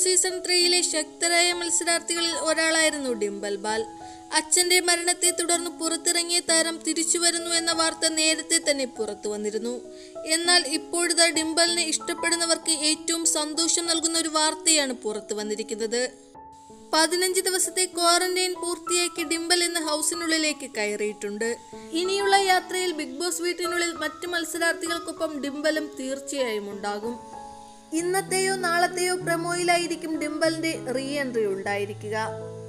season ത്രീയിലെ ശക്തരായ മത്സരാർത്ഥികളിൽ ഒരാളായിരുന്നു ഡിംബൽ ബാൽ അച്ഛന്റെ മരണത്തെ തുടർന്ന് പുറത്തിറങ്ങിയ താരം തിരിച്ചു വരുന്നു എന്ന വാർത്ത നേരത്തെ തന്നെ പുറത്തു വന്നിരുന്നു എന്നാൽ ഇപ്പോഴത്തെ ഡിംബലിനെ ഇഷ്ടപ്പെടുന്നവർക്ക് ഏറ്റവും സന്തോഷം നൽകുന്ന ഒരു വാർത്തയാണ് പുറത്തു വന്നിരിക്കുന്നത് പതിനഞ്ച് ദിവസത്തെ ക്വാറന്റൈൻ പൂർത്തിയാക്കി ഡിംബൽ എന്ന ഹൗസിനുള്ളിലേക്ക് കയറിയിട്ടുണ്ട് ഇനിയുള്ള യാത്രയിൽ ബിഗ് ബോസ് വീട്ടിനുള്ളിൽ മറ്റ് മത്സരാർത്ഥികൾക്കൊപ്പം ഡിംബലും തീർച്ചയായും ഉണ്ടാകും ഇന്നത്തെയോ നാളത്തെയോ പ്രമോയിലായിരിക്കും ഡിംബലിന്റെ റീ എൻട്രി ഉണ്ടായിരിക്കുക